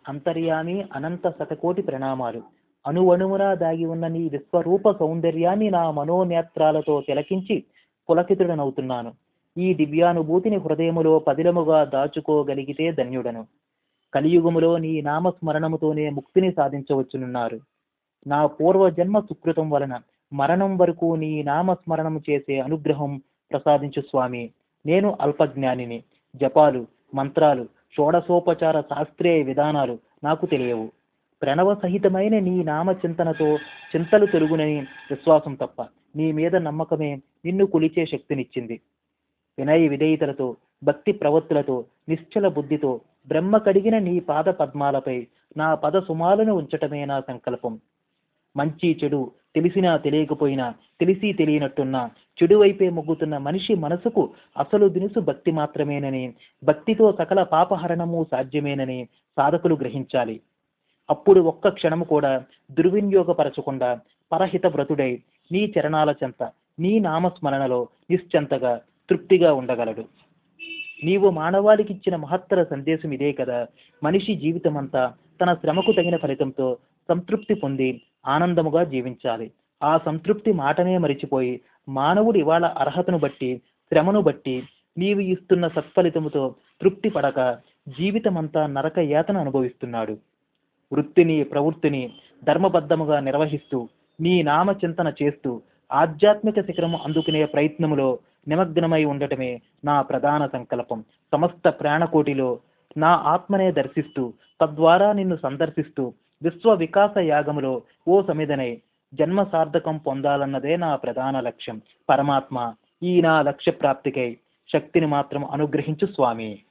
అంతర్యామి అనంత శతకోటి ప్రణామాలు అణువణువున దాగి ఉన్న నీ విశ్వరూప సౌందర్యాన్ని నా మనోనేత్రాలతో తిలకించి పులకితుడనవుతున్నాను ఈ దివ్యానుభూతిని హృదయములో పదిలముగా దాచుకోగలిగితే ధన్యుడను కలియుగములో నీ నామస్మరణముతోనే ముక్తిని సాధించవచ్చునున్నారు నా పూర్వజన్మ సుకృతం వలన మరణం వరకు నీ నామస్మరణము చేసే అనుగ్రహం ప్రసాదించు స్వామి నేను అల్పజ్ఞానిని జపాలు మంత్రాలు షోడసోపచార శాస్త్రీయ విధానాలు నాకు తెలియవు ప్రణవ సహితమైన నీ నామ చింతనతో చింతలు తొలుగునని విశ్వాసం తప్ప నీ మీద నమ్మకమే నిన్ను కొలిచే శక్తినిచ్చింది వినయ విధేయతలతో భక్తి ప్రవత్తులతో నిశ్చల బుద్ధితో బ్రహ్మ కడిగిన నీ పాద పద్మాలపై నా పద సుమాలను ఉంచటమే నా సంకల్పం మంచి చెడు తెలిసినా తెలియకపోయినా తెలిసి తెలియనట్టున్నా చెడు వైపే మొగ్గుతున్న మనిషి మనసుకు అసలు దినుసు భక్తి మాత్రమేనని భక్తితో సకల పాపహరణము సాధ్యమేనని సాధకులు గ్రహించాలి అప్పుడు ఒక్క క్షణము కూడా దుర్వినియోగపరచకుండా పరహిత వ్రతుడై నీ చరణాల చెంత నీ నామస్మరణలో నిశ్చంతగా తృప్తిగా ఉండగలడు నీవు మానవాళికి ఇచ్చిన మహత్తర సందేశం ఇదే కదా మనిషి జీవితమంతా తన శ్రమకు తగిన ఫలితంతో సంతృప్తి పొంది ఆనందముగా జీవించాలి ఆ సంతృప్తి మాటనే మరిచిపోయి మానవుడు ఇవాళ అర్హతను బట్టి శ్రమను బట్టి నీవు ఇస్తున్న సత్ఫలితముతో తృప్తి పడక జీవితమంతా నరక యాతన అనుభవిస్తున్నాడు వృత్తిని ప్రవృత్తిని ధర్మబద్ధముగా నిర్వహిస్తూ నీ నామ చింతన చేస్తూ ఆధ్యాత్మిక శిఖరము అందుకునే ప్రయత్నములో నిమగ్నమై ఉండటమే నా ప్రధాన సంకల్పం సమస్త ప్రాణకోటిలో నా ఆత్మనే దర్శిస్తూ తద్వారా నిన్ను సందర్శిస్తూ విశ్వ వికాస యాగములో ఓ సమిధనై జన్మ సార్థకం పొందాలన్నదే నా ప్రధాన లక్ష్యం పరమాత్మ ఈ నా లక్ష్య ప్రాప్తికై శక్తిని మాత్రం అనుగ్రహించు స్వామి